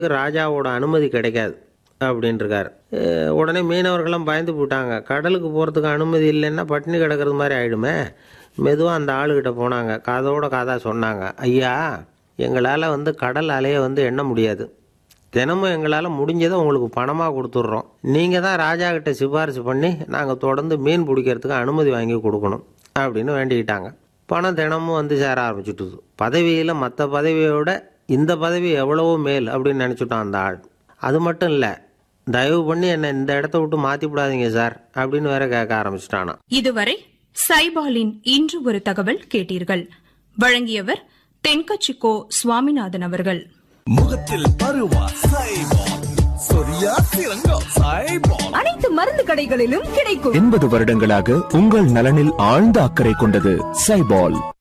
ராஜாவோட அனுமதி கிடைக்காது அப்படின்ட்டுருக்காரு அஹ் உடனே மீனவர்கள்லாம் பயந்து போட்டாங்க கடலுக்கு போகிறதுக்கு அனுமதி இல்லைன்னா பட்டினி கிடக்கிறது மாதிரி ஆயிடுமே மெதுவாக அந்த ஆளுகிட்ட போனாங்க காதோட காதா சொன்னாங்க ஐயா எங்களால் வந்து கடல் அலையை வந்து எண்ண முடியாது தினமும் எங்களால் முடிஞ்சதை உங்களுக்கு பணமாக கொடுத்துட்றோம் நீங்கள் தான் ராஜா கிட்ட சிபாரிசு பண்ணி நாங்கள் தொடர்ந்து மீன் பிடிக்கிறதுக்கு அனுமதி வாங்கி கொடுக்கணும் அப்படின்னு வேண்டிக்கிட்டாங்க பணம் தினமும் வந்து சேர ஆரம்பிச்சுட்டுது பதவியில் மற்ற பதவியோட இந்த பதவி எவ்வளவோ மேல் அப்படின்னு நினச்சிட்டான் அந்த ஆள் அது மட்டும் இல்லை தயவு பண்ணி என்னை இந்த இடத்த விட்டு மாற்றி விடாதீங்க சார் அப்படின்னு வேற கேட்க ஆரம்பிச்சிட்டானா இதுவரை சைபாலின் இன்று ஒரு தகவல் கேட்டீர்கள் வழங்கியவர் தென்கச்சிக்கோ சுவாமிநாதன் அவர்கள் முகத்தில் பருவா சைபால் சொரியா சிறங்கம் சைபால் அனைத்து மருந்து கடைகளிலும் கிடைக்கும் எண்பது வருடங்களாக உங்கள் நலனில் ஆழ்ந்த அக்கறை கொண்டது சைபால்